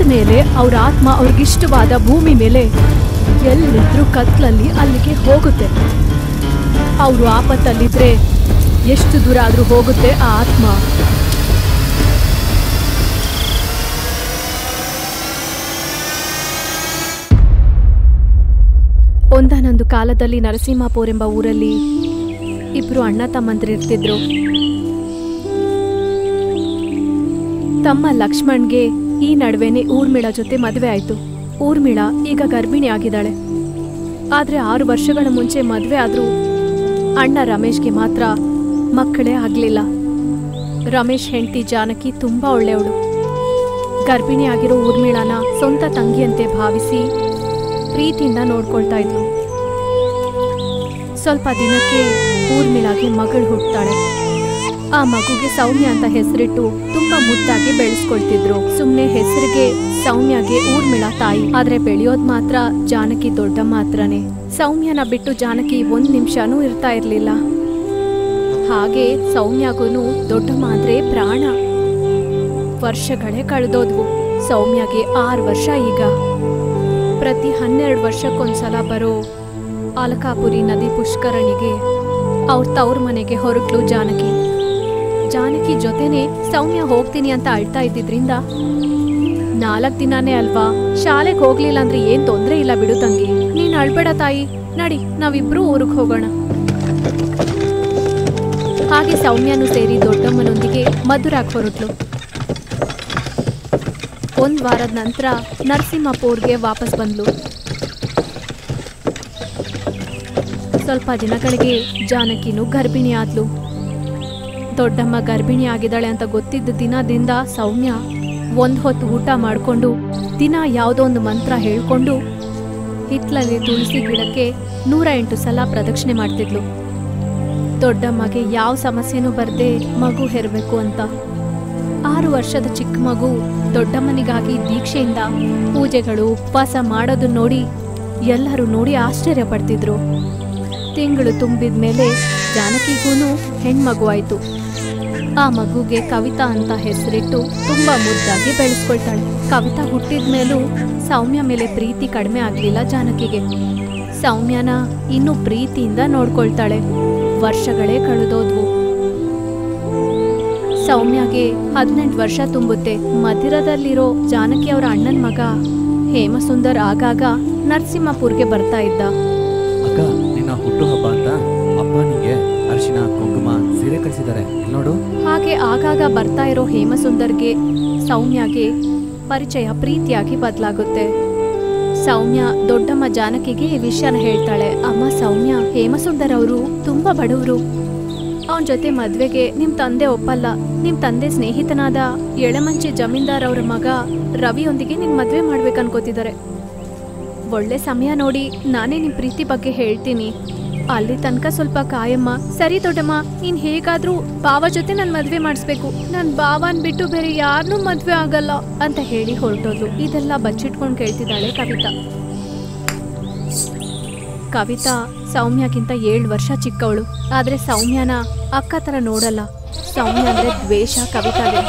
ಆಮೇಲೆ ಅವ್ರ ಆತ್ಮ ಅವ್ರಿಗಿಷ್ಟವಾದ ಭೂಮಿ ಮೇಲೆ ಎಲ್ಲಿದ್ರೂ ಕತ್ಲಲ್ಲಿ ಅಲ್ಲಿಗೆ ಹೋಗುತ್ತೆ ಅವರು ಆಪತ್ತಲ್ಲಿದ್ರೆ ಎಷ್ಟು ದೂರ ಆದ್ರೂ ಹೋಗುತ್ತೆ ಆ ಆತ್ಮ ಒಂದಾನೊಂದು ಕಾಲದಲ್ಲಿ ನರಸಿಂಹಪುರ ಎಂಬ ಊರಲ್ಲಿ ಇಬ್ರು ಅಣ್ಣ ತಮ್ಮಂದಿರಿರ್ತಿದ್ರು ತಮ್ಮ ಲಕ್ಷ್ಮಣ್ಗೆ ಈ ನಡುವೆನೆ ಊರ್ಮಿಳ ಜೊತೆ ಮದುವೆ ಆಯ್ತು ಊರ್ಮಿಳ ಈಗ ಗರ್ಭಿಣಿ ಆಗಿದ್ದಾಳೆ ಆದ್ರೆ ಆರು ವರ್ಷಗಳ ಮುಂಚೆ ಮದುವೆ ಆದ್ರೂ ಅಣ್ಣ ರಮೇಶ್ಗೆ ಮಾತ್ರ ಮಕ್ಕಳೇ ಆಗ್ಲಿಲ್ಲ ರಮೇಶ್ ಹೆಂಡತಿ ಜಾನಕಿ ತುಂಬಾ ಒಳ್ಳೆಯವಳು ಗರ್ಭಿಣಿ ಆಗಿರೋ ಊರ್ಮಿಳನ ಸ್ವಂತ ತಂಗಿಯಂತೆ ಭಾವಿಸಿ ಪ್ರೀತಿಯಿಂದ ನೋಡ್ಕೊಳ್ತಾ ಇದ್ಲು ಸ್ವಲ್ಪ ದಿನಕ್ಕೆ ಊರ್ಮಿಳಾಗೆ ಮಗಳು ಹುಟ್ಟುತ್ತಾಳೆ ಆ ಮಗುಗೆ ಸೌಮ್ಯ ಅಂತ ಹೆಸರಿಟ್ಟು ತುಂಬಾ ಮುದ್ದಾಗಿ ಬೆಳೆಸ್ಕೊಳ್ತಿದ್ರು ಸುಮ್ನೆ ಹೆಸರಿಗೆ ಸೌಮ್ಯಗೆ ಊರ್ಮಿಳ ತಾಯಿ ಆದ್ರೆ ಬೆಳೆಯೋದ್ ಮಾತ್ರ ಜಾನಕಿ ದೊಡ್ಡ ಮಾತ್ರನೇ ಸೌಮ್ಯನ ಬಿಟ್ಟು ಜಾನಕಿ ಒಂದ್ ನಿಮಿಷನೂ ಇರ್ತಾ ಇರ್ಲಿಲ್ಲ ಹಾಗೆ ಸೌಮ್ಯಗೂನು ದೊಡ್ಡಮ್ಮ ಅಂದ್ರೆ ಪ್ರಾಣ ವರ್ಷಗಳೇ ಕಳೆದೋದ್ವು ಸೌಮ್ಯಗೆ ಆರು ವರ್ಷ ಈಗ ಪ್ರತಿ ಹನ್ನೆರಡು ವರ್ಷಕ್ಕೊಂದ್ಸಲ ಬರೋ ಅಲಕಾಪುರಿ ನದಿ ಪುಷ್ಕರಣಿಗೆ ಅವ್ರ ತವ್ರ ಮನೆಗೆ ಹೊರಟ್ಲು ಜಾನಕಿ ಜಾನಕಿ ಜೊತೆನೆ ಸೌಮ್ಯ ಹೋಗ್ತೀನಿ ಅಂತ ಅಳ್ತಾ ಇದ್ದಿದ್ರಿಂದ ನಾಲ್ಕ್ ದಿನಾನೇ ಅಲ್ವಾ ಶಾಲೆಗೆ ಹೋಗ್ಲಿಲ್ಲ ಅಂದ್ರೆ ಏನ್ ತೊಂದ್ರೆ ಇಲ್ಲ ಬಿಡು ತಂಗಿ ನೀನ್ ಅಳ್ಬೇಡ ತಾಯಿ ನಡಿ ನಾವಿಬ್ರು ಊರಿಗೆ ಹೋಗೋಣ ಹಾಗೆ ಸೌಮ್ಯನು ಸೇರಿ ದೊಡ್ಡಮ್ಮನೊಂದಿಗೆ ಮಧುರಾಗ್ ಹೊರಟ್ಲು ಒಂದ್ ವಾರದ ನಂತರ ನರಸಿಂಹಪುರ್ಗೆ ವಾಪಸ್ ಬಂದ್ಲು ಸ್ವಲ್ಪ ದಿನಗಳಿಗೆ ಜಾನಕಿನು ಗರ್ಭಿಣಿ ಆದ್ಲು ದೊಡ್ಡಮ್ಮ ಗರ್ಭಿಣಿ ಆಗಿದ್ದಾಳೆ ಅಂತ ಗೊತ್ತಿದ್ದ ದಿನದಿಂದ ಸೌಮ್ಯ ಒಂದ್ ಹೊತ್ತು ಊಟ ಮಾಡ್ಕೊಂಡು ದಿನ ಯಾವುದೋ ಒಂದು ಮಂತ್ರ ಹೇಳ್ಕೊಂಡು ಹಿತ್ಲಲ್ಲಿ ತುಳಸಿ ಗಿಡಕ್ಕೆ ನೂರ ಎಂಟು ಸಲ ಪ್ರದಕ್ಷಿಣೆ ಮಾಡ್ತಿದ್ಲು ದೊಡ್ಡಮ್ಮಗೆ ಯಾವ ಸಮಸ್ಯೆನೂ ಬರ್ದೆ ಮಗು ಹೆರ್ಬೇಕು ಅಂತ ಆರು ವರ್ಷದ ಚಿಕ್ಕ ಮಗು ದೊಡ್ಡಮ್ಮನಿಗಾಗಿ ದೀಕ್ಷೆಯಿಂದ ಪೂಜೆಗಳು ಉಪವಾಸ ಮಾಡೋದನ್ನ ನೋಡಿ ಎಲ್ಲರೂ ನೋಡಿ ಆಶ್ಚರ್ಯ ಪಡ್ತಿದ್ರು ತಿಂಗಳು ತುಂಬಿದ ಮೇಲೆ ಜಾನಕಿಗೂನು ಹೆಣ್ಮಗು ಆಯ್ತು ಆ ಮಗುಗೆ ಕವಿತಾ ಅಂತ ಹೆಸರಿಟ್ಟು ತುಂಬಾ ಮುದ್ದಾಗಿ ಬೆಳೆಸ್ಕೊಳ್ತಾಳೆ ಕವಿತಾ ಹುಟ್ಟಿದ ಮೇಲೂ ಸೌಮ್ಯ ಮೇಲೆ ಪ್ರೀತಿ ಕಡಿಮೆ ಆಗ್ಲಿಲ್ಲ ಜಾನಕಿಗೆ ಸೌಮ್ಯನ ಇನ್ನೂ ಪ್ರೀತಿಯಿಂದ ನೋಡ್ಕೊಳ್ತಾಳೆ ವರ್ಷಗಳೇ ಕಳೆದೋದ್ವು ಸೌಮ್ಯಗೆ ಹದಿನೆಂಟು ವರ್ಷ ತುಂಬುತ್ತೆ ಮಧಿರದಲ್ಲಿರೋ ಜಾನಕಿ ಅವರ ಅಣ್ಣನ ಮಗ ಹೇಮಸುಂದರ್ ಆಗಾಗ ನರಸಿಂಹಪುರ್ಗೆ ಬರ್ತಾ ಇದ್ದ ಅಕ್ಕ ನಿನ್ನ ಹುಟ್ಟುಹಬ್ಬ ಅಂತ ಅಪ್ಪ ನಿಂಗೆ ಅರಿಶಿನ ಕುಂಕುಮ ಸೀರೆ ಕಳಿಸಿದ್ದಾರೆ ಇಲ್ಲಿ ನೋಡು ಹಾಗೆ ಆಗಾಗ ಬರ್ತಾ ಇರೋ ಹೇಮಸುಂದರ್ಗೆ ಸೌಮ್ಯಗೆ ಪರಿಚಯ ಪ್ರೀತಿಯಾಗಿ ಬದಲಾಗುತ್ತೆ ಸೌಮ್ಯ ದೊಡ್ಡಮ್ಮ ಜಾನಕಿಗೆ ಈ ವಿಷಯನ ಹೇಳ್ತಾಳೆ ಅಮ್ಮ ಸೌಮ್ಯ ಹೇಮಸುಂದರ್ ಅವರು ತುಂಬಾ ಬಡವರು ಅವನ ಜೊತೆ ಮದ್ವೆಗೆ ನಿಮ್ ತಂದೆ ಒಪ್ಪಲ್ಲ ನಿಮ್ ತಂದೆ ಸ್ನೇಹಿತನಾದ ಎಳಮಂಚಿ ಜಮೀನ್ದಾರ್ ಅವ್ರ ಮಗ ರವಿಯೊಂದಿಗೆ ನಿನ್ ಮದ್ವೆ ಮಾಡ್ಬೇಕು ಅನ್ಕೋತಿದ್ದಾರೆ ಒಳ್ಳೆ ಸಮಯ ನೋಡಿ ನಾನೇ ನಿಮ್ ಪ್ರೀತಿ ಬಗ್ಗೆ ಹೇಳ್ತೀನಿ ಅಲ್ಲಿ ತನಕ ಸ್ವಲ್ಪ ಕಾಯಮ್ಮ ಸರಿ ದೊಡ್ಡಮ್ಮ ನೀನ್ ಹೇಗಾದ್ರೂ ಬಾವ ಜೊತೆ ನನ್ ಮದ್ವೆ ಮಾಡಿಸ್ಬೇಕು ನನ್ ಬಾವನ್ ಬಿಟ್ಟು ಬೇರೆ ಯಾರನ್ನೂ ಮದ್ವೆ ಆಗಲ್ಲ ಅಂತ ಹೇಳಿ ಹೊರಟೋದ್ಲು ಇದೆಲ್ಲ ಬಚ್ಚಿಟ್ಕೊಂಡ್ ಕೇಳ್ತಿದ್ದಾಳೆ ಕವಿತಾ ಕವಿತಾ ಸೌಮ್ಯಗಿಂತ ಏಳು ವರ್ಷ ಚಿಕ್ಕವಳು ಆದ್ರೆ ಸೌಮ್ಯನ ಅಕ್ಕ ತರ ನೋಡಲ್ಲ ಸೌಮ್ಯ ಅಂದ್ರೆ ದ್ವೇಷ ಕವಿತಾಗೆ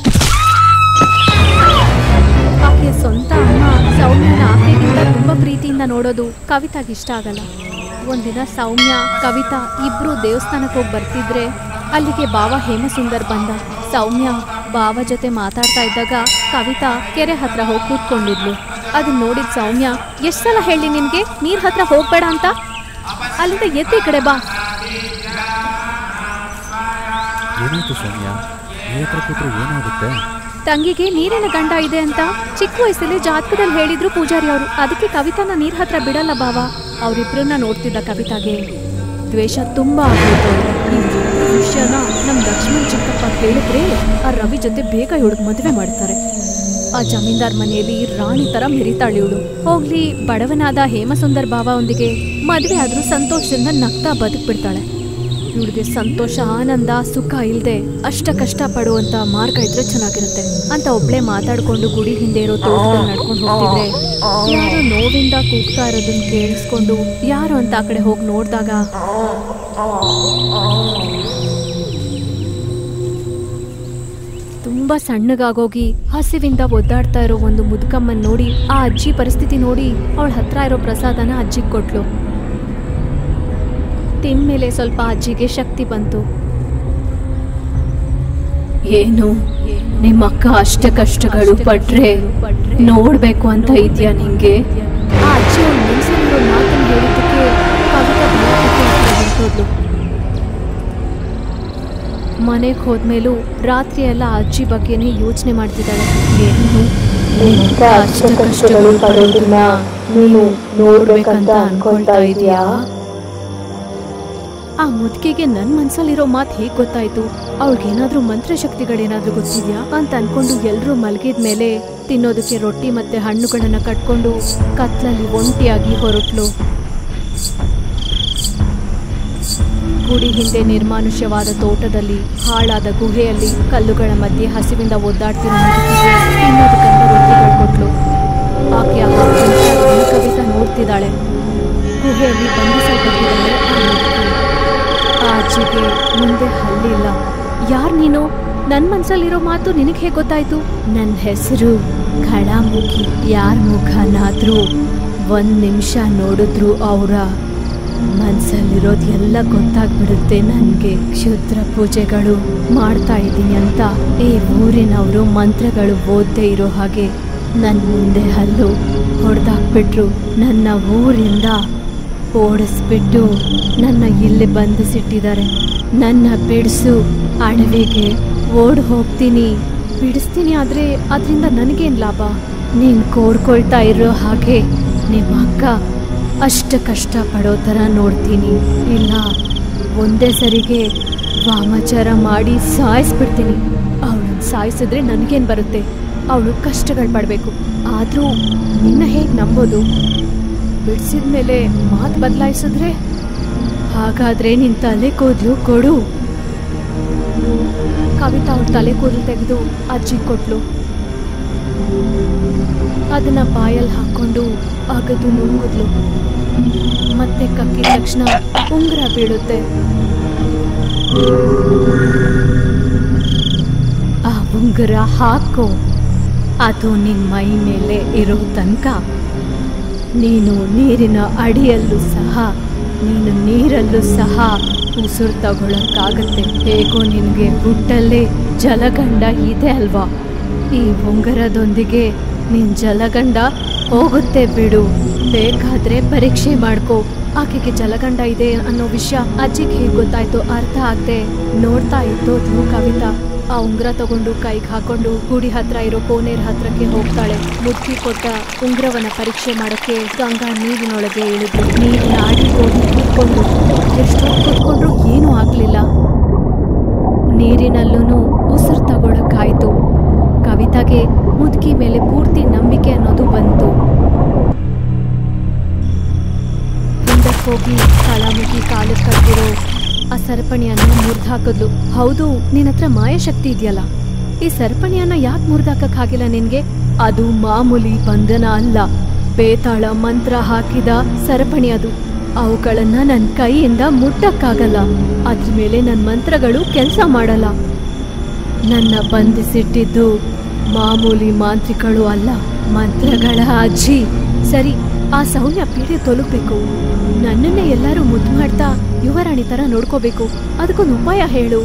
ಆಕೆ ಸ್ವಂತ ಅಮ್ಮ ಸೌಮ್ಯನ ಆಕೆಗಿಂತ ತುಂಬಾ ಪ್ರೀತಿಯಿಂದ ನೋಡೋದು ಕವಿತಾಗೆ ಇಷ್ಟ ಆಗಲ್ಲ ಒಂದಿನ ಸೌಮ್ಯ ಕವಿತಾ ಇಬ್ರು ದೇವಸ್ಥಾನಕ್ಕೆ ಹೋಗಿ ಬರ್ತಿದ್ರೆ ಅಲ್ಲಿಗೆ ಬಾವ ಹೇಮಸುಂದರ್ ಬಂದ ಸೌಮ್ಯ ಬಾವ ಜೊತೆ ಮಾತಾಡ್ತಾ ಇದ್ದಾಗ ಕವಿತಾ ಕೆರೆ ಹತ್ರ ಹೋಗಿ ಕೂತ್ಕೊಂಡಿದ್ಲು ಅದನ್ನ ನೋಡಿದ ಸೌಮ್ಯ ಎಷ್ಟ್ ಸಲ ಹೇಳಿ ನಿನ್ಗೆ ನೀರ್ ಹತ್ರ ಹೋಗ್ಬೇಡ ಅಂತ ಅಲ್ಲಿಂದ ಎತ್ತಿ ಕಡೆ ಬಾ ಏನಾಯ್ತು ಸೌಮ್ಯ ನೀರ್ ಹತ್ರ ಕೂತ್ರೆ ಏನಾಗುತ್ತೆ ತಂಗಿಗೆ ನೀರಿನ ಗಂಡ ಇದೆ ಅಂತ ಚಿಕ್ಕ ವಯಸ್ಸಲ್ಲಿ ಜಾತಕದಲ್ಲಿ ಹೇಳಿದ್ರು ಪೂಜಾರಿ ಅವರು ಅದಕ್ಕೆ ಕವಿತಾನ ನೀರ್ ಹತ್ರ ಬಿಡಲ್ಲ ಬಾವ ಅವರಿಬ್ರನ್ನ ನೋಡ್ತಿದ್ದ ಕವಿತಾಗೆ ದ್ವೇಷ ತುಂಬಾ ಆಗೋಯ್ತು ಈ ವಿಷಯನ ನಮ್ ಲಕ್ಷ್ಮಣ್ ಚಿಕ್ಕಪ್ಪ ಕೇಳಿದ್ರೆ ಆ ರವಿ ಜೊತೆ ಬೇಗ ಇವಳಿಗೆ ಮದುವೆ ಮಾಡ್ತಾರೆ ಆ ಜಮೀನ್ದಾರ್ ಮನೆಯಲ್ಲಿ ರಾಣಿ ತರ ಮೆರಿತಾಳೆ ಇವಳು ಹೋಗ್ಲಿ ಬಡವನಾದ ಹೇಮಸುಂದರ್ ಬಾವ ಒಂದಿಗೆ ಮದುವೆ ಆದ್ರೂ ಸಂತೋಷದಿಂದ ನಗ್ತಾ ಬದುಕ್ಬಿಡ್ತಾಳೆ ಇವಳಿಗೆ ಸಂತೋಷ ಆನಂದ ಸುಖ ಇಲ್ದೆ ಅಷ್ಟ ಕಷ್ಟ ಪಡುವಂತ ಮಾರ್ಗ ಇದ್ರೆ ಚೆನ್ನಾಗಿರುತ್ತೆ ಅಂತ ಒಬ್ಳೆ ಮಾತಾಡ್ಕೊಂಡು ಗುಡಿ ಹಿಂದೆ ಇರೋ ತೋಟದಲ್ಲಿ ನಡ್ಕೊಂಡು ಹೋಗ್ತಿದ್ರೆ ಯಾರೋ ನೋವಿಂದ ಕೂಗ್ತಾ ಇರೋದನ್ನ ಕೇಳಿಸ್ಕೊಂಡು ಯಾರು ಅಂತ ಆ ಕಡೆ ಹೋಗಿ ನೋಡಿದಾಗ ತುಂಬಾ ತುಂಬಾ ಸಣ್ಣಗಾಗೋಗಿ ಹಸಿವಿಂದ ಒದ್ದಾಡ್ತಾ ಇರೋ ಒಂದು ಮುದುಕಮ್ಮನ್ ನೋಡಿ ಆ ಅಜ್ಜಿ ಪರಿಸ್ಥಿತಿ ನೋಡಿ ಅವಳ ಹತ್ರ ಇರೋ ಪ್ರಸಾದನ ಅಜ್ಜಿಗೆ ಕೊಟ್ಲು ತಿಂದ್ಮೇಲೆ ಸ್ವಲ್ಪ ಅಜ್ಜಿಗೆ ಶಕ್ತಿ ಬಂತು ಏನು ನಿಮ್ಮ ಅಕ್ಕ ಅಷ್ಟ ಕಷ್ಟಗಳು ಪಟ್ರೆ ನೋಡ್ಬೇಕು ಅಂತ ಇದೆಯಾ ನಿಂಗೆ ಆ ಅಜ್ಜಿ ಅವ್ಳ ಮನ್ಸಲ್ಲಿರೋ ಮಾತನ್ನ ಹೇಳಿದ್ದಕ್ಕೆ ಕವಿತಾ ಭಯ ಹೊರಟೋದ್ಲು ಮನೆಗೆ ಹೋದ್ಮೇಲೂ ರಾತ್ರಿ ಎಲ್ಲ ಅಜ್ಜಿ ಬಗ್ಗೆನೇ ಯೋಚನೆ ಮಾಡ್ತಿದ್ದಾಳೆ ಏನು ನಿನ್ನ ಅಷ್ಟ ಕಷ್ಟಗಳು ಪಡೋದನ್ನ ನೀನು ನೋಡ್ಬೇಕಂತ ಅನ್ಕೊಳ್ತಾ ಇದೀಯಾ ಆ ಮುದುಕಿಗೆ ನನ್ ಮನ್ಸಲ್ಲಿರೋ ಮಾತ್ ಹೇಗ್ ಗೊತ್ತಾಯ್ತು ಅವಳಿಗೇನಾದ್ರೂ ಮಂತ್ರಶಕ್ತಿಗಳೇನಾದ್ರೂ ಗೊತ್ತಿದ್ಯಾ ಅಂತ ಅನ್ಕೊಂಡು ಎಲ್ರೂ ಮಲಗಿದ ಮೇಲೆ ತಿನ್ನೋದಕ್ಕೆ ರೊಟ್ಟಿ ಮತ್ತೆ ಹಣ್ಣುಗಳನ್ನ ಕಟ್ಕೊಂಡು ಕತ್ಲಲ್ಲಿ ಒಂಟಿಯಾಗಿ ಹೊರಟ್ಲು ಗುಡಿ ಹಿಂದೆ ನಿರ್ಮಾನುಷ್ಯವಾದ ತೋಟದಲ್ಲಿ ಹಾಳಾದ ಗುಹೆಯಲ್ಲಿ ಕಲ್ಲುಗಳ ಮಧ್ಯೆ ಹಸಿವಿಂದ ಒದ್ದಾಡ್ತಿರೋ ಮುದುಕಿಗೆ ತಿನ್ನೋದಕ್ಕಂತ ರೊಟ್ಟಿಗಳು ಕೊಟ್ಲು ಆಕೆ ಆ ಹಾಲನ್ನ ಕವಿತಾ ನೋಡ್ತಿದ್ದಾಳೆ ಗುಹೆಯಲ್ಲಿ ಬಂಧಿಸಲ್ಪಟ್ಟಿದ್ದಾಳೆ ಆ ಮುದುಕಿ ಆ ಅಜ್ಜಿಗೆ ಮುಂದೆ ಹಲ್ಲಿಲ್ಲ ಯಾರ್ ನೀನು ನನ್ ಮನ್ಸಲ್ಲಿರೋ ಮಾತು ನಿನಗೆ ಹೇಗೆ ಗೊತ್ತಾಯ್ತು ನನ್ನ ಹೆಸರು ಖಳಾಮುಖಿ ಯಾರ ಮುಖನಾದ್ರೂ ಒಂದ್ ನಿಮಿಷ ನೋಡಿದ್ರು ಅವರ ಮನ್ಸಲ್ಲಿರೋದು ಎಲ್ಲ ಗೊತ್ತಾಗ್ಬಿಡುತ್ತೆ ನನಗೆ ಕ್ಷುದ್ರ ಪೂಜೆಗಳು ಮಾಡ್ತಾ ಇದ್ದೀನಿ ಅಂತ ಈ ಊರಿನವರು ಮಂತ್ರಗಳು ಓದದೇ ಇರೋ ಹಾಗೆ ನನ್ನ ಮುಂದೆ ಹಲ್ಲು ಹೊಡೆದಾಕ್ಬಿಟ್ರು ನನ್ನ ಊರಿಂದ ಓಡಿಸ್ಬಿಟ್ಟು ನನ್ನ ಇಲ್ಲಿ ಬಂಧಿಸಿಟ್ಟಿದ್ದಾರೆ ನನ್ನ ಬಿಡಿಸು ಅಡವಿಗೆ ಓಡ್ ಹೋಗ್ತೀನಿ ಬಿಡಿಸ್ತೀನಿ ಆದ್ರೆ ಅದರಿಂದ ನನಗೇನ್ ಲಾಭ ನೀನ್ ಕೋಡ್ಕೊಳ್ತಾ ಇರೋ ಹಾಗೆ ನಿಮ್ಮ ಅಕ್ಕ ಅಷ್ಟ ಕಷ್ಟ ಪಡೋ ಥರ ನೋಡ್ತೀನಿ ಇಲ್ಲ ಒಂದೇ ಸರಿಗೆ ವಾಮಾಚಾರ ಮಾಡಿ ಸಾಯಿಸ್ಬಿಡ್ತೀನಿ ಅವಳನ್ನ ಸಾಯಿಸಿದ್ರೆ ನನಗೇನು ಬರುತ್ತೆ ಅವಳು ಕಷ್ಟಗಳು ಪಡಬೇಕು ಆದರೂ ನಿನ್ನ ಹೇಗೆ ನಂಬೋದು ಬಿಡಿಸಿದ ಮೇಲೆ ಮಾತು ಬದಲಾಯಿಸಿದ್ರೆ ಹಾಗಾದ್ರೆ ನಿನ್ ತಲೆ ಕೂದಲು ಕೊಡು ಕವಿತಾ ಅವ್ರ ತಲೆ ಕೂದಲು ತೆಗೆದು ಅಜ್ಜಿ ಕೊಟ್ಲು ಅದನ್ನ ಬಾಯಲ್ಲಿ ಹಾಕೊಂಡು ಅಗದು ನುಂಗಿದ್ಲು ಮತ್ತೆ ಕಕ್ಕಿದ ತಕ್ಷಣ ಉಂಗುರ ಬೀಳುತ್ತೆ ಆ ಉಂಗುರ ಹಾಕೋ ಅದು ನಿನ್ ಮೈ ಮೇಲೆ ಇರೋ ತನಕ ನೀನು ನೀರಿನ ಅಡಿಯಲ್ಲೂ ಸಹ ನೀನು ನೀರಲ್ಲೂ ಸಹ ಉಸಿರು ತಗೊಳಕ್ಕಾಗತ್ತೆ ಹೇಗೋ ನಿನಗೆ ಹುಟ್ಟಲ್ಲೇ ಜಲಗಂಡ ಇದೆ ಅಲ್ವಾ ಈ ಉಂಗರದೊಂದಿಗೆ ನಿನ್ ಜಲಗಂಡ ಹೋಗುತ್ತೆ ಬಿಡು ಬೇಕಾದ್ರೆ ಪರೀಕ್ಷೆ ಮಾಡ್ಕೋ ಆಕೆಗೆ ಜಲಗಂಡ ಇದೆ ಅನ್ನೋ ವಿಷಯ ಅಜ್ಜಿಗೆ ಹೇಗೆ ಗೊತ್ತಾಯ್ತು ಅರ್ಥ ಆಗದೆ ನೋಡ್ತಾ ಇದ್ದೋದ್ಲು ಕವಿತಾ ಆ ಉಂಗ್ರ ತಗೊಂಡು ಕೈಗೆ ಹಾಕೊಂಡು ಗುಡಿ ಹತ್ರ ಇರೋ ಕೋನೇರ್ ಹತ್ರಕ್ಕೆ ಹೋಗ್ತಾಳೆ ಮುದುಕಿ ಕೊಟ್ಟ ಉಂಗ್ರವನ್ನ ಪರೀಕ್ಷೆ ಮಾಡಕ್ಕೆ ಗಂಗಾ ನೀರಿನೊಳಗೆ ಇಳಿದು ನೀರಿನ ಅಡಿ ಹೋಗಿ ಕೂತ್ಕೊಂಡು ಎಷ್ಟು ಕೂತ್ಕೊಂಡ್ರು ಏನೂ ಆಗ್ಲಿಲ್ಲ ನೀರಿನಲ್ಲೂ ಉಸಿರು ತಗೊಳಕ್ಕಾಯ್ತು ಕವಿತಾಗೆ ಮುದುಕಿ ಮೇಲೆ ಪೂರ್ತಿ ನಂಬಿಕೆ ಅನ್ನೋದು ಬಂತು ಹಿಂದಕ್ಕೆ ಹೋಗಿ ಕಳಾಮುಖಿ ಕಾಲಕ್ಕೆ ಕಟ್ಟಿರೋ ಆ ಸರಪಣಿಯನ್ನ ಮುರಿದು ಹಾಕಿದ್ಲು ಹೌದು ನಿನ್ನ ಹತ್ರ ಮಾಯಶಕ್ತಿ ಇದೆಯಲ್ಲ ಈ ಸರಪಣಿಯನ್ನ ಯಾಕೆ ಮುರಿದಾಕಕ್ ಆಗಿಲ್ಲ ನಿನ್ಗೆ ಅದು ಮಾಮೂಲಿ ಬಂಧನ ಅಲ್ಲ ಬೇತಾಳ ಮಂತ್ರ ಹಾಕಿದ ಸರಪಣಿ ಅದು ಅವುಗಳನ್ನ ನನ್ನ ಕೈಯಿಂದ ಮುಟ್ಟಕ್ಕಾಗಲ್ಲ ಅದ್ರ ಮೇಲೆ ನನ್ನ ಮಂತ್ರಗಳು ಕೆಲಸ ಮಾಡಲ್ಲ ನನ್ನ ಬಂಧಿಸಿಟ್ಟಿದ್ದು ಮಾಮೂಲಿ ಮಾಂತ್ರಿಗಳು ಅಲ್ಲ ಮಂತ್ರಗಳ ಅಜ್ಜಿ ಸರಿ ಆ ಸೌಮ್ಯ ಪೀಡೆ ತೊಲಗಬೇಕು ನನ್ನನ್ನೇ ಎಲ್ಲರೂ ಮುದ್ದು ಮಾಡ್ತಾ ಯುವರಾಣಿ ತರ ನೋಡ್ಕೋಬೇಕು ಅದಕ್ಕೊಂದು ಉಪಾಯ ಹೇಳು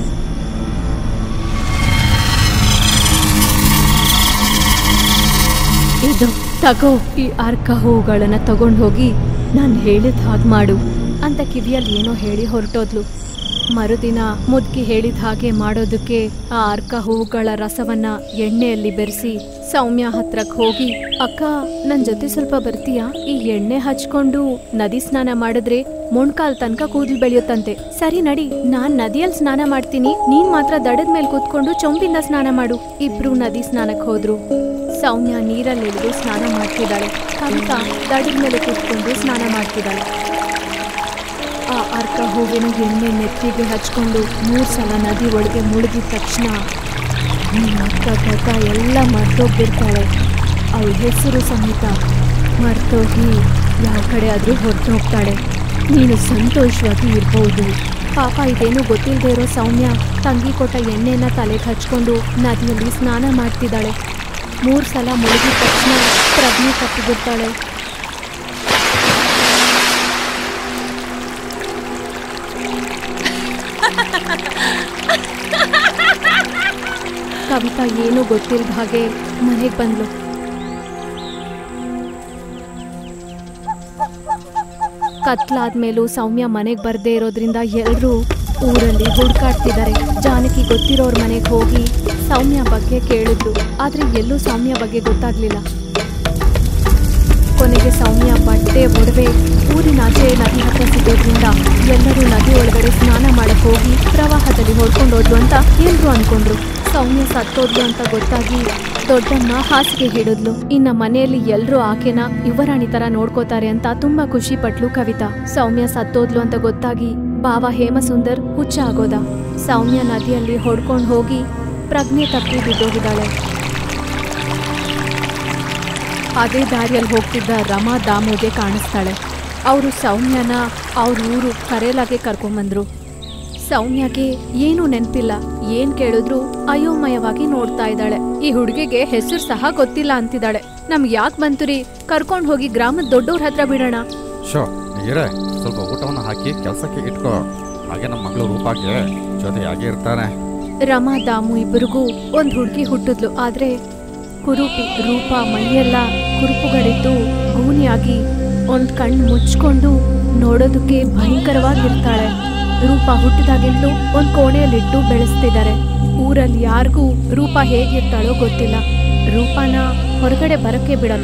ಇದು ತಗೋ ಈ ಅರ್ಕ ಹೂಗಳನ್ನ ತಗೊಂಡು ಹೋಗಿ ನಾನು ಹೇಳಿದ ಹಾಗೆ ಮಾಡು ಅಂತ ಕಿವಿಯಲ್ಲಿ ಏನೋ ಹೇಳಿ ಹೊರಟೋದ್ಲು ಮರುದಿನ ಮುದ್ಕಿ ಹೇಳಿದ ಹಾಗೆ ಮಾಡೋದಕ್ಕೆ ಆ ಅರ್ಕ ಹೂಗಳ ರಸವನ್ನ ಎಣ್ಣೆಯಲ್ಲಿ ಬೆರೆಸಿ ಸೌಮ್ಯ ಹತ್ರಕ್ ಹೋಗಿ ಅಕ್ಕ ನನ್ ಜೊತೆ ಸ್ವಲ್ಪ ಬರ್ತೀಯಾ ಈ ಎಣ್ಣೆ ಹಚ್ಕೊಂಡು ನದಿ ಸ್ನಾನ ಮಾಡಿದ್ರೆ ಮೊಣ್ಕಾಲ್ ತನಕ ಕೂದಲು ಬೆಳೆಯುತ್ತಂತೆ ಸರಿ ನಡಿ ನಾನ್ ನದಿಯಲ್ಲಿ ಸ್ನಾನ ಮಾಡ್ತೀನಿ ನೀನ್ ಮಾತ್ರ ದಡದ ಮೇಲೆ ಕೂತ್ಕೊಂಡು ಚೊಂಬಿಂದ ಸ್ನಾನ ಮಾಡು ಇಬ್ರು ನದಿ ಸ್ನಾನಕ್ ಹೋದ್ರು ಸೌಮ್ಯ ನೀರಲ್ಲಿ ಇಳಿದು ಸ್ನಾನ ಮಾಡ್ತಿದ್ದಾಳೆ ಕವಿತಾ ದಡದ ಮೇಲೆ ಕೂತ್ಕೊಂಡು ಸ್ನಾನ ಮಾಡ್ತಿದ್ದಾಳೆ ಆ ಅರ್ಕ ಹೂವಿನ ಎಣ್ಣೆ ನೆತ್ತಿಗೆ ಹಚ್ಕೊಂಡು ಮೂರು ಸಲ ನದಿ ಒಳಗೆ ಮುಳುಗಿದ ತಕ್ಷಣ ನಿಮ್ಮ ಅಕ್ಕ ಗತ ಎಲ್ಲ ಮರ್ತೋಗ್ಬಿಡ್ತಾಳೆ ಅವಳ ಹೆಸರು ಸಮೇತ ಮರ್ತೋಗಿ ಯಾವ ಕಡೆ ಆದರೂ ಹೊರಟು ಹೋಗ್ತಾಳೆ ನೀನು ಸಂತೋಷವಾಗಿ ಇರ್ಬೋದು ಪಾಪ ಇದೇನು ಗೊತ್ತಿಲ್ಲದೆ ಇರೋ ಸೌಮ್ಯ ತಂಗಿ ಕೊಟ್ಟ ಎಣ್ಣೆನ ತಲೆಗೆ ಹಚ್ಕೊಂಡು ನದಿಯಲ್ಲಿ ಸ್ನಾನ ಮಾಡ್ತಿದ್ದಾಳೆ ಮೂರು ಸಲ ಮುಳುಗಿದ ತಕ್ಷಣ ಪ್ರಜ್ಞೆ ತಪ್ಪಿಬಿಡ್ತಾಳೆ ಕವಿತಾ ಏನೂ ಗೊತ್ತಿಲ್ಲದ ಹಾಗೆ ಮನೆಗೆ ಬಂದ್ಲು ಕತ್ಲಾದ್ಮೇಲೂ ಸೌಮ್ಯ ಮನೆಗೆ ಬರ್ದೇ ಇರೋದ್ರಿಂದ ಎಲ್ಲರೂ ಊರಲ್ಲಿ ಹುಡುಕಾಡ್ತಿದ್ದಾರೆ ಜಾನಕಿ ಗೊತ್ತಿರೋರ್ ಮನೆಗೆ ಹೋಗಿ ಸೌಮ್ಯ ಬಗ್ಗೆ ಕೇಳಿದ್ಲು ಆದ್ರೆ ಎಲ್ಲೂ ಸೌಮ್ಯ ಬಗ್ಗೆ ಗೊತ್ತಾಗ್ಲಿಲ್ಲ ಕೊನೆಗೆ ಸೌಮ್ಯ ಬಟ್ಟೆ ಒಡವೆ ಊರಿನಾಚೆ ನದಿ ಹತ್ರ ಸಿಗೋದ್ರಿಂದ ಎಲ್ಲರೂ ನದಿ ಒಳಗಡೆ ಸ್ನಾನ ಮಾಡಕ್ ಹೋಗಿ ಪ್ರವಾಹದಲ್ಲಿ ಹೊಡ್ಕೊಂಡೋದ್ಲು ಅಂತ ಎಲ್ರು ಅನ್ಕೊಂಡ್ರು ಸೌಮ್ಯ ಸತ್ತೋದ್ಲು ಅಂತ ಗೊತ್ತಾಗಿ ದೊಡ್ಡಮ್ಮ ಹಾಸಿಗೆ ಹಿಡಿದ್ಲು ಇನ್ನ ಮನೆಯಲ್ಲಿ ಎಲ್ರೂ ಆಕೆನ ಯುವರಾಣಿ ತರ ನೋಡ್ಕೋತಾರೆ ಅಂತ ತುಂಬಾ ಖುಷಿ ಪಟ್ಲು ಕವಿತಾ ಸೌಮ್ಯ ಸತ್ತೋದ್ಲು ಅಂತ ಗೊತ್ತಾಗಿ ಬಾವ ಹೇಮಸುಂದರ್ ಹುಚ್ಚ ಆಗೋದ ಸೌಮ್ಯ ನದಿಯಲ್ಲಿ ಹೊಡ್ಕೊಂಡ್ ಹೋಗಿ ಪ್ರಜ್ಞೆ ತಪ್ಪಿ ಬಿದ್ದೋಗಿದ್ದಾಳೆ ಅದೇ ದಾರಿಯಲ್ಲಿ ಹೋಗ್ತಿದ್ದ ರಮಾ ದಾಮುಗೆ ಕಾಣಿಸ್ತಾಳೆ ಅವರು ಸೌಮ್ಯನ ಅವ್ರ ಊರು ಕರೇಲಾಗೆ ಕರ್ಕೊಂಬಂದ್ರು ಸೌಮ್ಯಗೆ ಏನೂ ನೆನ್ಪಿಲ್ಲ ಏನ್ ಕೇಳಿದ್ರು ಅಯೋಮಯವಾಗಿ ನೋಡ್ತಾ ಇದ್ದಾಳೆ ಈ ಹುಡುಗಿಗೆ ಹೆಸರು ಸಹ ಗೊತ್ತಿಲ್ಲ ಅಂತಿದ್ದಾಳೆ ನಮ್ಗೆ ಯಾಕೆ ಬಂತುರಿ ಕರ್ಕೊಂಡ್ ಹೋಗಿ ಗ್ರಾಮದ ದೊಡ್ಡವ್ರ ಹತ್ರ ಬಿಡೋಣ ಶೋ ಇರೇ ಸ್ವಲ್ಪ ಊಟವನ್ನು ಹಾಕಿ ಕೆಲಸಕ್ಕೆ ಇಟ್ಕೋ ಹಾಗೆ ನಮ್ಮ ಮಗಳು ರೂಪಾಗೆ ಜೊತೆಯಾಗಿ ಇರ್ತಾರೆ ರಮಾ ದಾಮು ಇಬ್ಬರಿಗೂ ಒಂದ್ ಹುಡುಗಿ ಹುಟ್ಟಿದ್ಲು ಆದ್ರೆ ಕುರುಪಿ ರೂಪ ಮೈಯೆಲ್ಲ ಕುರುಪುಗಳಿದ್ದು ಗೂನಿಯಾಗಿ ಒಂದ್ ಕಣ್ಣು ಮುಚ್ಕೊಂಡು ನೋಡೋದಕ್ಕೆ ಭಯಂಕರವಾಗಿರ್ತಾಳೆ ರೂಪ ಹುಟ್ಟಿದಾಗಿಂದಲೂ ಒಂದ್ ಕೋಣೆಯಲ್ಲಿಟ್ಟು ಬೆಳೆಸ್ತಿದ್ದಾರೆ ಊರಲ್ಲಿ ಯಾರಿಗೂ ರೂಪ ಹೇಗಿರ್ತಾಳೋ ಗೊತ್ತಿಲ್ಲ ರೂಪನ ಹೊರಗಡೆ ಬರಕ್ಕೆ ಬಿಡಲ್ಲ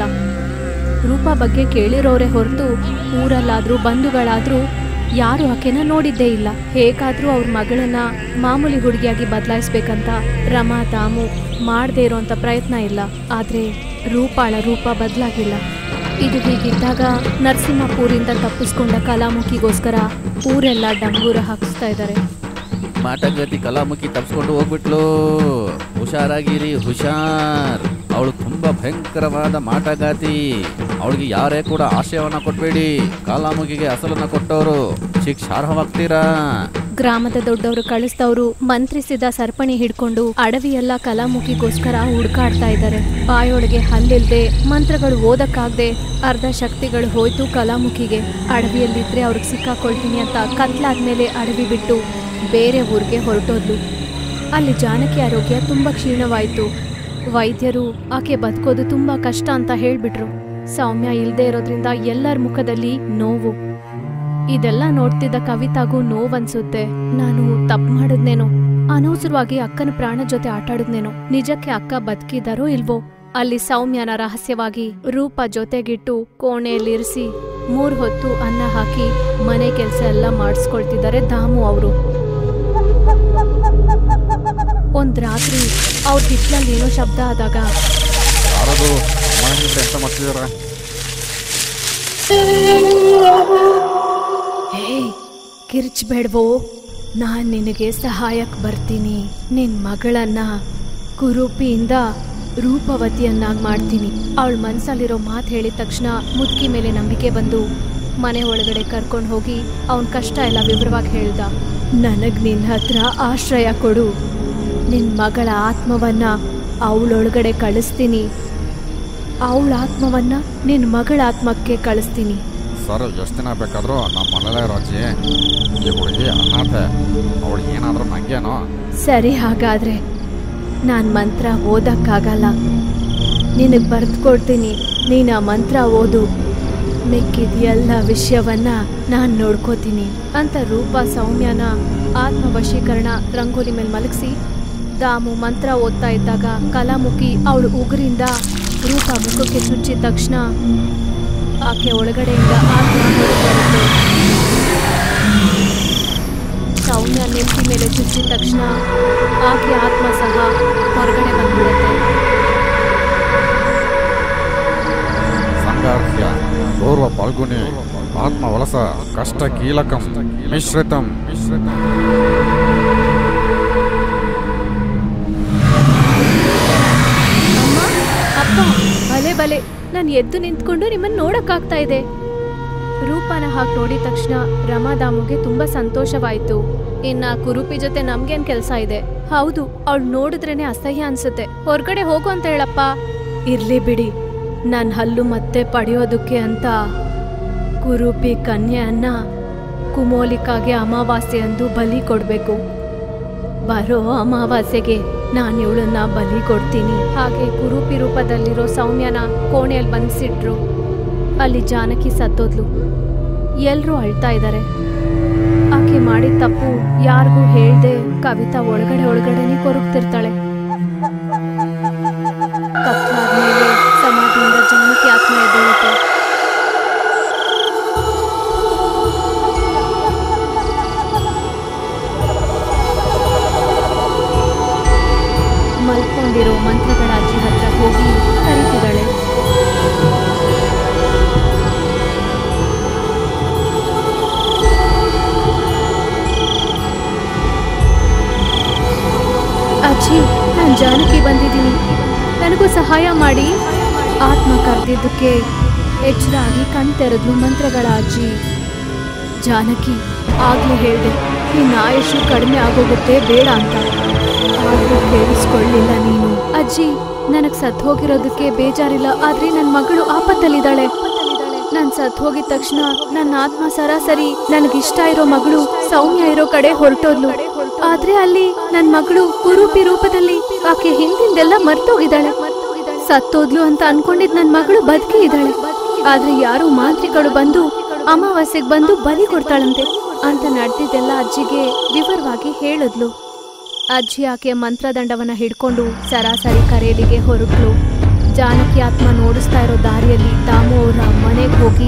ರೂಪ ಬಗ್ಗೆ ಕೇಳಿರೋರೆ ಹೊರತು ಊರಲ್ಲಾದ್ರೂ ಬಂಧುಗಳಾದ್ರೂ ಯಾರು ಆಕೆನ ನೋಡಿದ್ದೇ ಇಲ್ಲ ಹೇಗಾದ್ರೂ ಅವ್ರ ಮಗಳನ್ನ ಮಾಮೂಲಿ ಹುಡುಗಿಯಾಗಿ ಬದಲಾಯಿಸ್ಬೇಕಂತ ರಮಾ ದಾಮು ಮಾಡದೇ ಇರೋಂಥ ಪ್ರಯತ್ನ ಇಲ್ಲ ಆದ್ರೆ ರೂಪಾಳ ರೂಪ ಬದಲಾಗಿಲ್ಲ ಇದು ಹೀಗಿದ್ದಾಗ ನರಸಿಂಹಪುರಿಂದ ತಪ್ಪಿಸ್ಕೊಂಡ ಕಲಾಮುಖಿಗೋಸ್ಕರ ಊರೆಲ್ಲ ಡಂಗೂರ ಹಾಕಿಸ್ತಾ ಇದ್ದಾರೆ ಮಾಟಗತಿ ಕಲಾಮುಖಿ ತಪ್ಸ್ಕೊಂಡು ಹೋಗ್ಬಿಟ್ಲು ಹುಷಾರಾಗಿರಿ ಹುಷಾರ್ ಅವಳು ತುಂಬಾ ಭಯಂಕರವಾದ ಮಾಟಗಾತಿ ಅವಳಿಗೆ ಯಾರೇ ಕೂಡ ಆಶಯವನ್ನ ಕೊಟ್ಬೇಡಿ ಕಾಲಾಮುಖಿಗೆ ಅಸಲನ್ನ ಕೊಟ್ಟವರು ಶಿಕ್ಷಾರ್ಹವಾಗ್ತೀರಾ ಗ್ರಾಮದ ದೊಡ್ಡವರು ಕಳಿಸ್ದವರು ಮಂತ್ರಿಸಿದ ಸರಪಣಿ ಹಿಡ್ಕೊಂಡು ಅಡವಿಯೆಲ್ಲ ಕಲಾಮುಖಿಗೋಸ್ಕರ ಹುಡುಕಾಡ್ತಾ ಇದ್ದಾರೆ ಬಾಯೊಳಗೆ ಹಲ್ಲಿಲ್ದೆ ಮಂತ್ರಗಳು ಓದಕ್ಕಾಗ್ದೆ ಅರ್ಧ ಶಕ್ತಿಗಳು ಹೋಯ್ತು ಕಲಾಮುಖಿಗೆ ಅಡವಿಯಲ್ಲಿದ್ರೆ ಅವ್ರಿಗೆ ಸಿಕ್ಕಾಕೊಳ್ತೀನಿ ಅಂತ ಕತ್ಲಾದ್ಮೇಲೆ ಅಡವಿ ಬಿಟ್ಟು ಬೇರೆ ಊರಿಗೆ ಹೊರಟೋದ್ಲು ಅಲ್ಲಿ ಜಾನಕಿ ಆರೋಗ್ಯ ತುಂಬಾ ಕ್ಷೀಣವಾಯ್ತು ವೈದ್ಯರು ಆಕೆ ಬದುಕೋದು ತುಂಬಾ ಕಷ್ಟ ಅಂತ ಹೇಳ್ಬಿಟ್ರು ಸೌಮ್ಯ ಇಲ್ದೇ ಇರೋದ್ರಿಂದ ಎಲ್ಲರ ಮುಖದಲ್ಲಿ ನೋವು ಇದೆಲ್ಲ ನೋಡ್ತಿದ್ದ ಕವಿತಾಗೂ ನೋವನ್ಸುತ್ತೆ ನಾನು ತಪ್ಪು ಮಾಡಿದ್ನೇನೋ ಅನವಸರವಾಗಿ ಅಕ್ಕನ ಪ್ರಾಣ ಜೊತೆ ಆಟಾಡಿದ್ನೇನೋ ನಿಜಕ್ಕೆ ಅಕ್ಕ ಬದುಕಿದಾರೋ ಇಲ್ವೋ ಅಲ್ಲಿ ಸೌಮ್ಯನ ರಹಸ್ಯವಾಗಿ ರೂಪ ಜೊತೆಗಿಟ್ಟು ಕೋಣೆಯಲ್ಲಿರಿಸಿ ಮೂರ್ ಹೊತ್ತು ಅನ್ನ ಹಾಕಿ ಮನೆ ಕೆಲಸ ಎಲ್ಲ ಮಾಡಿಸ್ಕೊಳ್ತಿದ್ದಾರೆ ದಾಮು ಅವರು ಒಂದ್ ರಾತ್ರಿ ಅವ್ರ ಹಿತ್ಲಲ್ಲಿ ಏನೋ ಶಬ್ದ ಆದಾಗ ಯಾರದು ಮನೆ ಹಿಂದೆ ಎಂತ ಮಾಡ್ತಿದಾರೆ ಹೇ ಕಿರ್ಚ್ಬೇಡ್ವೋ ನಾನ್ ನಿನಗೆ ಸಹಾಯಕ್ ಬರ್ತೀನಿ ನಿನ್ ಮಗಳನ್ನ ಕುರೂಪಿಯಿಂದ ರೂಪವತಿಯನ್ನಾಗಿ ಮಾಡ್ತೀನಿ ಅವಳ ಮನ್ಸಲ್ಲಿರೋ ಮಾತು ಹೇಳಿದ ತಕ್ಷಣ ಮುದುಕಿ ಮೇಲೆ ನಂಬಿಕೆ ಬಂದು ಮನೆ ಒಳಗಡೆ ಕರ್ಕೊಂಡು ಹೋಗಿ ಅವನ ಕಷ್ಟ ಎಲ್ಲ ವಿವರವಾಗಿ ಹೇಳ್ದ ನನಗ್ ನಿನ್ನ ಹತ್ರ ಆಶ್ರಯ ಕೊಡು ನಿನ್ ಮಗಳ ಆತ್ಮವನ್ನ ಅವಳೊಳಗಡೆ ಕಳಿಸ್ತೀನಿ ಅವಳ ಆತ್ಮವನ್ನ ನಿನ್ ಮಗಳ ಆತ್ಮಕ್ಕೆ ಕಳಿಸ್ತೀನಿ ಸರ್ ಎಷ್ಟು ದಿನ ಬೇಕಾದರೂ ನಮ್ಮ ಮನೇಲೇ ಇರೋ ಅಜ್ಜಿ ಈ ಹುಡುಗಿ ಅನಾಥೆ ಅವಳಿಗೆ ಏನಾದರೂ ನಂಗೇನೋ ಸರಿ ಹಾಗಾದ್ರೆ ನಾನು ಮಂತ್ರ ಓದಕ್ಕಾಗಲ್ಲ ನಿನಗೆ ಬರೆದುಕೊಡ್ತೀನಿ ನೀನು ಆ ಮಂತ್ರ ಓದು ಮಿಕ್ಕಿದ ಎಲ್ಲ ವಿಷಯವನ್ನ ನಾನು ನೋಡ್ಕೋತೀನಿ ಅಂತ ರೂಪ ಸೌಮ್ಯನ ಆತ್ಮವಶೀಕರಣ ರಂಗೋಲಿ ಮೇಲೆ ಮಲಗಿಸಿ ದಾಮು ಮಂತ್ರ ಓದ್ತಾ ಇದ್ದಾಗ ಕಲಾಮುಖಿ ಅವಳು ಉಗುರಿಂದ ರೂಪ ಮುಖಕ್ಕೆ ಚುಚ್ಚಿದ ತಕ್ಷಣ ಆಕೆ ಒಳಗಡೆಯಿಂದ ಆತ್ಮ ಹೊರಗೆ ಬರುತ್ತೆ ಸೌಮ್ಯ ನೆತ್ತಿ ಮೇಲೆ ಚುಚ್ಚಿದ ತಕ್ಷಣ ಆಕೆ ಆತ್ಮ ಸಹ ಹೊರಗಡೆ ಬಂದ್ಬಿಡುತ್ತೆ ಸಂಗಾರ್ಹ್ಯ ಪೂರ್ವ ಪಾಲ್ಗುನಿ ಆತ್ಮ ವಲಸ ಕಷ್ಟ ಕೀಲಕಂ ಮಿಶ್ರಿತಂ ಮಿಶ್ರಿತಂ ಅಮ್ಮ ಅಪ್ಪ ಬಲೆ ಬಲೆ ನಾನು ಎದ್ದು ನಿಂತ್ಕೊಂಡು ನಿಮ್ಮನ್ನ ನೋಡಕ್ಕಾಗ್ತಾ ಇದೆ ರೂಪನ ಹಾಗೆ ನೋಡಿದ ತಕ್ಷಣ ರಮಾದಾಮುಗೆ ತುಂಬಾ ಸಂತೋಷವಾಯ್ತು ಇನ್ನ ಕುರುಪಿ ಜೊತೆ ನಮ್ಗೇನ್ ಕೆಲ್ಸ ಇದೆ ಹೌದು ಅವಳು ನೋಡಿದ್ರೇನೆ ಅಸಹ್ಯ ಅನ್ಸುತ್ತೆ ಹೊರಗಡೆ ಹೋಗು ಅಂತ ಹೇಳಪ್ಪ ಇರ್ಲಿ ಬಿಡಿ ನನ್ ಹಲ್ಲು ಮತ್ತೆ ಪಡೆಯೋದಕ್ಕೆ ಅಂತ ಕುರುಪಿ ಕನ್ಯೆಯನ್ನ ಕುಮೋಲಿಕಾಗೆ ಅಮಾವಾಸ್ಯೆ ಅಂದು ಬಲಿ ಕೊಡ್ಬೇಕು ಬರೋ ಅಮಾವಾಸ್ಯೆಗೆ ನಾನು ಇವಳನ್ನ ಬಲಿ ಕೊಡ್ತೀನಿ ಹಾಗೆ ಕುರೂಪಿ ರೂಪದಲ್ಲಿರೋ ಸೌಮ್ಯನ ಕೋಣೆಯಲ್ಲಿ ಬಂಧಿಸಿಟ್ರು ಅಲ್ಲಿ ಜಾನಕಿ ಸತ್ತೋದ್ಲು ಎಲ್ರೂ ಅಳ್ತಾ ಇದ್ದಾರೆ ಆಕೆ ಮಾಡಿದ ತಪ್ಪು ಯಾರಿಗೂ ಹೇಳ್ದೆ ಕವಿತಾ ಒಳಗಡೆ ಒಳಗಡೆನೆ ಕೊರಗ್ತಿರ್ತಾಳೆ ಕತ್ಲಾದ್ಮೇಲೆ ಸಮಾಧಿಯಿಂದ ಜಾನಕಿ ಆತ್ಮ ಎದ್ದೇಳುತ್ತೆ ಮಲ್ಕೊಂಡಿರೋ ಮಂತ್ರಗಳ ಅಜ್ಜಿ ಹತ್ರ ಹೋಗಿ ಕರೀತಿದ್ದಾಳೆ ಅಜ್ಜಿ ನಾನು ಜಾನಕಿ ಬಂದಿದ್ದೀನಿ ನನಗೂ ಸಹಾಯ ಮಾಡಿ ಆತ್ಮ ಕರೆದಿದ್ದಕ್ಕೆ ಎಚ್ಚರ ಆಗಿ ಕಣ್ ತೆರೆದ್ಲು ಮಂತ್ರಗಳ ಅಜ್ಜಿ ಜಾನಕಿ ಆಗ್ಲೇ ಹೇಳ್ದೆ ನಿನ್ನ ಆಯುಷು ಕಡಿಮೆ ಆಗೋಗುತ್ತೆ ಬೇಡ ಅಂತ ಆದ್ರೂ ಕೇಳಿಸ್ಕೊಳ್ಳಿಲ್ಲ ನೀನು ಅಜ್ಜಿ ನನಗ್ ಸತ್ ಹೋಗಿರೋದಕ್ಕೆ ಬೇಜಾರಿಲ್ಲ ಆದ್ರೆ ನನ್ನ ಮಗಳು ಆಪತ್ತಲ್ಲಿದ್ದಾಳೆ ನಾನ್ ಸತ್ ಹೋಗಿದ ತಕ್ಷಣ ನನ್ನ ಆತ್ಮ ಸರಾಸರಿ ನನಗಿಷ್ಟ ಇರೋ ಮಗಳು ಸೌಮ್ಯ ಇರೋ ಕಡೆ ಹೊರಟೋದ್ಲು ಆದ್ರೆ ಅಲ್ಲಿ ನನ್ ಮಗಳು ಕುರೂಪಿ ರೂಪದಲ್ಲಿ ಆಕೆ ಹಿಂದಿಂದೆಲ್ಲ ಮರ್ತೋಗಿದ್ದಾಳೆ ಸತ್ತೋದ್ಲು ಅಂತ ಅನ್ಕೊಂಡಿದ್ ನನ್ ಮಗಳು ಬದುಕಿ ಇದ್ದಾಳೆ ಆದ್ರೆ ಯಾರೋ ಮಾಂತ್ರಿಗಳು ಬಂದು ಅಮಾವಾಸ್ಯೆಗ್ ಬಂದು ಬಲಿ ಕೊಡ್ತಾಳಂತೆ ಅಂತ ನಡೆದಿದ್ದೆಲ್ಲ ಅಜ್ಜಿಗೆ ವಿವರವಾಗಿ ಹೇಳಿದ್ಲು ಅಜ್ಜಿ ಆಕೆ ಮಂತ್ರದಂಡವನ್ನ ಹಿಡ್ಕೊಂಡು ಸರಾಸರಿ ಕರೇಲಿಗೆ ಹೊರಟ್ಲು ಜಾನಕಿ ಆತ್ಮ ನೋಡಿಸ್ತಾ ಇರೋ ದಾರಿಯಲ್ಲಿ ದಾಮು ಅವರ ಮನೆಗೆ ಹೋಗಿ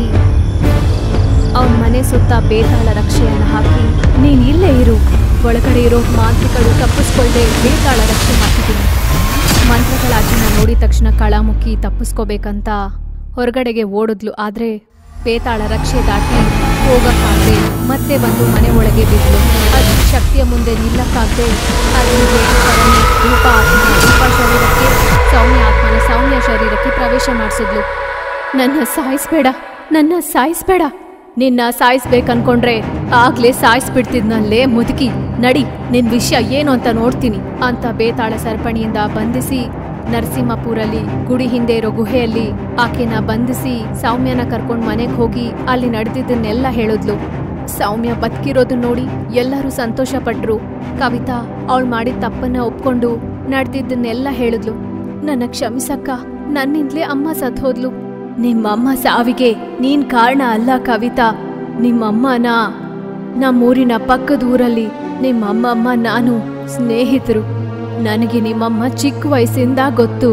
ಅವನ ಮನೆ ಸುತ್ತ ಬೇತಾಳ ರಕ್ಷೆಯನ್ನ ಹಾಕಿ ನೀನ್ ಇಲ್ಲೇ ಇರು ಒಳಗಡೆ ಇರೋ ಮಾಂತ್ರಿಗಳು ತಪ್ಪಿಸ್ಕೊಳ್ದೆ ಬೇತಾಳ ರಕ್ಷೆ ಹಾಕಿದ್ದೀನಿ ಮಂತ್ರಗಳ ಅಜ್ಜಿನ ನೋಡಿದ ತಕ್ಷಣ ಕಳಾಮುಖಿ ತಪ್ಪಿಸ್ಕೋಬೇಕಂತ ಹೊರಗಡೆಗೆ ಓಡಿದ್ಲು ಆದ್ರೆ ಬೇತಾಳ ರಕ್ಷೆ ದಾಟಿ ಹೋಗಕ್ಕಾಗದೆ ಮತ್ತೆ ಬಂದು ಮನೆ ಒಳಗೆ ಬಿದ್ಲು ಅದು ಶಕ್ತಿಯ ಮುಂದೆ ನಿಲ್ಲಕ್ಕಾಗದೆ ಅದನ್ನು ಬೇಡಿದವರನ್ನೇ ರೂಪ ಆತ್ಮನ ರೂಪ ಶರೀರಕ್ಕೆ ಸೌಮ್ಯ ಆತ್ಮನ ಸೌಮ್ಯ ಶರೀರಕ್ಕೆ ಪ್ರವೇಶ ಮಾಡಿಸಿದ್ಲು ನನ್ನ ಸಾಯಿಸ್ಬೇಡ ನನ್ನ ಸಾಯಿಸ್ಬೇಡ ನಿನ್ನ ಸಾಯಿಸ್ಬೇಕನ್ಕೊಂಡ್ರೆ ಆಗ್ಲೇ ಸಾಯಿಸ್ಬಿಡ್ತಿದ್ನಲ್ಲೇ ಮುದುಕಿ ನಡಿ ನಿನ್ ವಿಷಯ ಏನು ಅಂತ ನೋಡ್ತೀನಿ ಅಂತ ಬೇತಾಳ ಸರಪಣಿಯಿಂದ ಬಂಧಿಸಿ ನರಸಿಂಹಪುರಲ್ಲಿ ಗುಡಿ ಹಿಂದೆ ಇರೋ ಗುಹೆಯಲ್ಲಿ ಆಕೆನ ಬಂಧಿಸಿ ಸೌಮ್ಯನ ಕರ್ಕೊಂಡ್ ಮನೆಗ್ ಹೋಗಿ ಅಲ್ಲಿ ನಡೆದಿದ್ದನ್ನೆಲ್ಲ ಹೇಳಿದ್ಲು ಸೌಮ್ಯ ಬದುಕಿರೋದು ನೋಡಿ ಎಲ್ಲರೂ ಸಂತೋಷ ಪಟ್ರು ಕವಿತಾ ಅವಳು ಮಾಡಿದ ತಪ್ಪನ್ನ ಒಪ್ಕೊಂಡು ನಡೆದಿದ್ದನ್ನೆಲ್ಲ ಹೇಳಿದ್ಲು ನನ್ನ ಕ್ಷಮಿಸಕ್ಕ ನನ್ನಿಂದಲೇ ಅಮ್ಮ ಸತ್ ಹೋದ್ಲು ನಿಮ್ಮಮ್ಮ ಸಾವಿಗೆ ನೀನ್ ಕಾರಣ ಅಲ್ಲ ಕವಿತಾ ನಿಮ್ಮಮ್ಮನ ನಮ್ಮೂರಿನ ಪಕ್ಕದ ಊರಲ್ಲಿ ನಿಮ್ಮಮ್ಮಮ್ಮ ನಾನು ಸ್ನೇಹಿತರು ನನಗೆ ನಿಮ್ಮಮ್ಮ ಚಿಕ್ಕ ವಯಸ್ಸಿಂದ ಗೊತ್ತು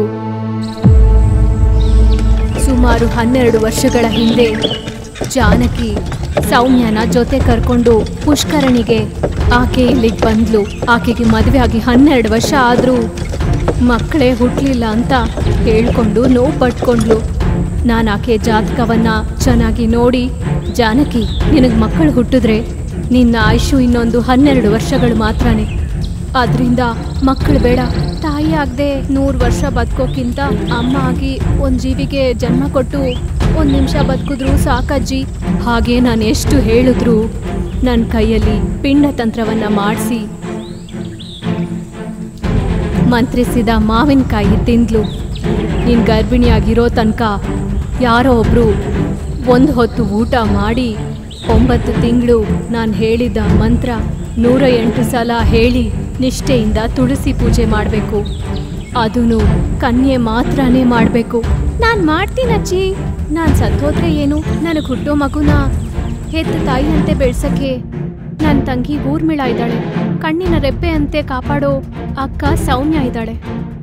ಸುಮಾರು ಹನ್ನೆರಡು ವರ್ಷಗಳ ಹಿಂದೆ ಜಾನಕಿ ಸೌಮ್ಯನ ಜೊತೆ ಕರ್ಕೊಂಡು ಪುಷ್ಕರಣಿಗೆ ಆಕೆ ಇಲ್ಲಿಗೆ ಬಂದ್ಲು ಆಕೆಗೆ ಮದುವೆ ಆಗಿ ಹನ್ನೆರಡು ವರ್ಷ ಆದ್ರೂ ಮಕ್ಕಳೇ ಹುಟ್ಲಿಲ್ಲ ಅಂತ ಹೇಳ್ಕೊಂಡು ನೋವು ಪಟ್ಕೊಂಡ್ಲು ನಾನು ಆಕೆ ಜಾತಕವನ್ನ ಚೆನ್ನಾಗಿ ನೋಡಿ ಜಾನಕಿ ನಿನಗೆ ಮಕ್ಕಳು ಹುಟ್ಟಿದ್ರೆ ನಿನ್ನ ಆಯುಷು ಇನ್ನೊಂದು ಹನ್ನೆರಡು ವರ್ಷಗಳು ಮಾತ್ರನೇ ಆದ್ರಿಂದ ಮಕ್ಕಳು ಬೇಡ ತಾಯಿ ಆಗದೆ ನೂರು ವರ್ಷ ಬದುಕೋಕ್ಕಿಂತ ಅಮ್ಮ ಆಗಿ ಒಂದು ಜೀವಿಗೆ ಜನ್ಮ ಕೊಟ್ಟು ಒಂದು ನಿಮಿಷ ಬದುಕಿದ್ರು ಸಾಕಜ್ಜಿ ಹಾಗೆ ನಾನು ಎಷ್ಟು ಹೇಳಿದ್ರು ನನ್ನ ಕೈಯಲ್ಲಿ ಪಿಂಡ ತಂತ್ರವನ್ನ ಮಾಡಿಸಿ ಮಂತ್ರಿಸಿದ ಮಾವಿನಕಾಯಿ ತಿಂದ್ಲು ನೀನು ಗರ್ಭಿಣಿಯಾಗಿರೋ ತನಕ ಯಾರೋ ಒಬ್ರು ಒಂದು ಹೊತ್ತು ಊಟ ಮಾಡಿ ಒಂಬತ್ತು ತಿಂಗಳು ನಾನು ಹೇಳಿದ ಮಂತ್ರ ನೂರ ಎಂಟು ಸಲ ಹೇಳಿ ನಿಷ್ಠೆಯಿಂದ ತುಳಸಿ ಪೂಜೆ ಮಾಡಬೇಕು ಅದೂ ಕನ್ಯೆ ಮಾತ್ರನೇ ಮಾಡಬೇಕು ನಾನು ಮಾಡ್ತೀನಜ್ಜಿ ನಾನು ಸತ್ತೋದ್ರೆ ಏನು ನನಗೆ ಹುಟ್ಟೋ ಮಗುನ ಹೆತ್ತ ತಾಯಿಯಂತೆ ಬೆಳ್ಸಕ್ಕೆ ನನ್ನ ತಂಗಿ ಊರ್ಮಿಳ ಇದ್ದಾಳೆ ಕಣ್ಣಿನ ರೆಪ್ಪೆಯಂತೆ ಕಾಪಾಡೋ ಅಕ್ಕ ಸೌಮ್ಯ ಇದ್ದಾಳೆ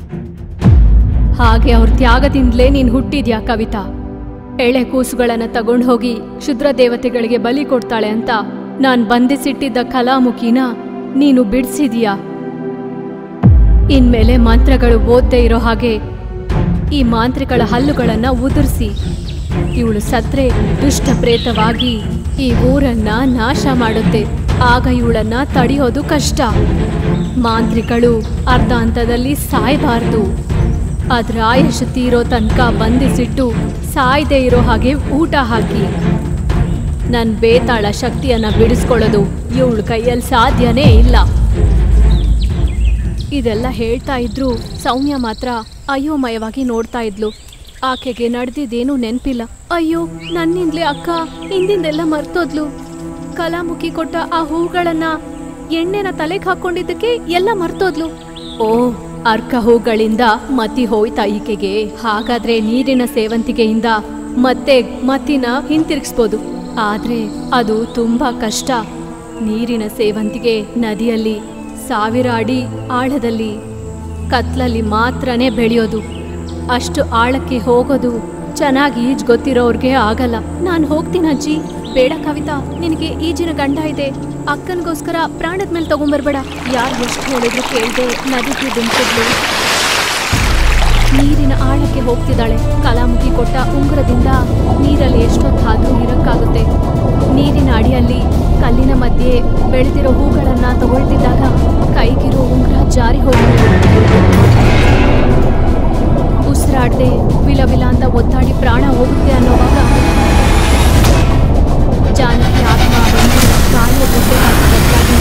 ಹಾಗೆ ಅವ್ರ ತ್ಯಾಗದಿಂದಲೇ ನೀನ್ ಹುಟ್ಟಿದ್ಯಾ ಕವಿತಾ ಎಳೆ ಕೂಸುಗಳನ್ನ ತಗೊಂಡು ಹೋಗಿ ಕ್ಷುದ್ರ ದೇವತೆಗಳಿಗೆ ಬಲಿ ಕೊಡ್ತಾಳೆ ಅಂತ ನಾನ್ ಬಂಧಿಸಿಟ್ಟಿದ್ದ ಕಲಾಮುಖಿನ ನೀನು ಬಿಡ್ಸಿದೀಯಾ ಇನ್ಮೇಲೆ ಮಂತ್ರಗಳು ಓದ್ದೇ ಇರೋ ಹಾಗೆ ಈ ಮಾಂತ್ರಿಗಳ ಹಲ್ಲುಗಳನ್ನ ಉದುರಿಸಿ ಇವಳು ಸತ್ರೆ ದುಷ್ಟ ಪ್ರೇತವಾಗಿ ಈ ಊರನ್ನ ನಾಶ ಮಾಡುತ್ತೆ ಆಗ ಇವಳನ್ನ ತಡೆಯೋದು ಕಷ್ಟ ಮಾಂತ್ರಿಗಳು ಅರ್ಧಾಂತದಲ್ಲಿ ಸಾಯಬಾರ್ದು ಅದ್ರ ಆಯುಷ್ ತೀರೋ ತನಕ ಬಂಧಿಸಿಟ್ಟು ಸಾಯ್ದೇ ಇರೋ ಹಾಗೆ ಊಟ ಹಾಕಿ ನನ್ ಬೇತಾಳ ಶಕ್ತಿಯನ್ನ ಬಿಡಿಸ್ಕೊಳ್ಳೋದು ಇವಳ ಕೈಯಲ್ಲಿ ಸಾಧ್ಯನೇ ಇಲ್ಲ ಇದೆಲ್ಲ ಹೇಳ್ತಾ ಇದ್ರು ಸೌಮ್ಯ ಮಾತ್ರ ಅಯೋಮಯವಾಗಿ ನೋಡ್ತಾ ಇದ್ಲು ಆಕೆಗೆ ನಡೆದಿದ್ದೇನೂ ನೆನ್ಪಿಲ್ಲ ಅಯ್ಯೋ ನನ್ನಿಂದ್ಲೇ ಅಕ್ಕ ಹಿಂದಿಂದೆಲ್ಲ ಮರ್ತೋದ್ಲು ಕಲಾಮುಖಿ ಕೊಟ್ಟ ಆ ಹೂಗಳನ್ನ ಎಣ್ಣೆನ ತಲೆಗೆ ಹಾಕೊಂಡಿದ್ದಕ್ಕೆ ಎಲ್ಲ ಮರ್ತೋದ್ಲು ಓ ಅರ್ಕ ಹೂಗಳಿಂದ ಮತಿ ಹೋಯ್ತಾ ಈಕೆಗೆ ಹಾಗಾದ್ರೆ ನೀರಿನ ಸೇವಂತಿಗೆಯಿಂದ ಮತ್ತೆ ಮತಿನ ಹಿಂತಿರುಗಿಸ್ಬೋದು ಆದ್ರೆ ಅದು ತುಂಬಾ ಕಷ್ಟ ನೀರಿನ ಸೇವಂತಿಗೆ ನದಿಯಲ್ಲಿ ಸಾವಿರ ಅಡಿ ಆಳದಲ್ಲಿ ಕತ್ಲಲ್ಲಿ ಮಾತ್ರನೇ ಬೆಳೆಯೋದು ಅಷ್ಟು ಆಳಕ್ಕೆ ಹೋಗೋದು ಚೆನ್ನಾಗಿ ಈಜ್ ಗೊತ್ತಿರೋರ್ಗೆ ಆಗಲ್ಲ ನಾನು ಹೋಗ್ತೀನಿ ಅಜ್ಜಿ ಬೇಡ ಕವಿತಾ ನಿನಗೆ ಈಜಿನ ಗಂಡ ಇದೆ ಅಕ್ಕನಿಗೋಸ್ಕರ ಪ್ರಾಣದ ಮೇಲೆ ತಗೊಂಬರ್ಬೇಡ ಯಾರು ಎಷ್ಟು ಹೇಳಿದ್ರು ಕೇಳ್ದೆ ನದಿಗೆ ದುಂಬಿಸಿದ್ಲು ನೀರಿನ ಆಳಕ್ಕೆ ಹೋಗ್ತಿದ್ದಾಳೆ ಕಲಾಮುಖಿ ಕೊಟ್ಟ ಉಂಗುರದಿಂದ ನೀರಲ್ಲಿ ಎಷ್ಟೊತ್ತಾದ್ರೂ ಇರಕ್ಕಾಗುತ್ತೆ ನೀರಿನ ಅಡಿಯಲ್ಲಿ ಕಲ್ಲಿನ ಮಧ್ಯೆ ಬೆಳೆದಿರೋ ಹೂಗಳನ್ನ ತಗೊಳ್ತಿದ್ದಾಗ ಕೈಗಿರೋ ಉಂಗುರ ಜಾರಿ ಹೋಗಿದೆ ಉಸಿರಾಡದೆ ವಿಲವಿಲ ಅಂತ ಒತ್ತಾಡಿ ಪ್ರಾಣ ಹೋಗುತ್ತೆ ಅನ್ನೋವಾಗ ಜಾನಕಿ ಆತ್ಮ ಬಂದು ಗಾಳಿಯ ಗುಡ್ಡೆ ಹಾಕಿ ಬದಲಾಗಿ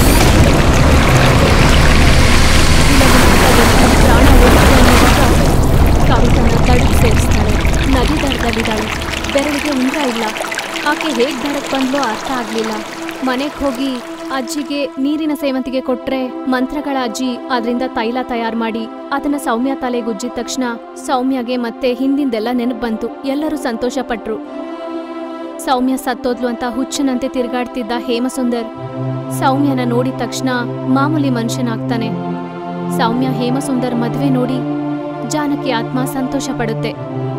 ಪ್ರಾಣ ಹೋಗುತ್ತೆ ಅನ್ನೋವಾಗ ಕವಿತನ ತಡಿಗೆ ಸೇರಿಸ್ತಾಳೆ ನದಿ ದಡದಲ್ಲಿದ್ದಾಳೆ ಬೆರಳಿಗೆ ಉಂಗ್ರ ಇಲ್ಲ ಆಕೆ ಹೇಗೆ ದಡಕ್ಕೆ ಬಂದ್ಲೋ ಅರ್ಥ ಆಗಲಿಲ್ಲ ಮನೆಗೆ ಹೋಗಿ ಅಜ್ಜಿಗೆ ನೀರಿನ ಸೇವಂತಿಗೆ ಕೊಟ್ರೆ ಮಂತ್ರಗಳ ಅಜ್ಜಿ ಅದರಿಂದ ತೈಲ ತಯಾರು ಮಾಡಿ ಅದನ್ನ ಸೌಮ್ಯ ತಲೆ ಗುಜ್ಜಿದ ತಕ್ಷಣ ಸೌಮ್ಯಗೆ ಮತ್ತೆ ಹಿಂದಿಂದೆಲ್ಲ ನೆನಪು ಬಂತು ಎಲ್ಲರೂ ಸಂತೋಷ ಪಟ್ರು ಸೌಮ್ಯ ಸತ್ತೋದ್ಲು ಅಂತ ಹುಚ್ಚನಂತೆ ತಿರುಗಾಡ್ತಿದ್ದ ಹೇಮಸುಂದರ್ ಸೌಮ್ಯನ ನೋಡಿದ ತಕ್ಷಣ ಮಾಮೂಲಿ ಮನುಷ್ಯನಾಗ್ತಾನೆ ಸೌಮ್ಯ ಹೇಮಸುಂದರ್ ಮದ್ವೆ ನೋಡಿ ಜಾನಕಿ ಆತ್ಮ ಸಂತೋಷ ಪಡುತ್ತೆ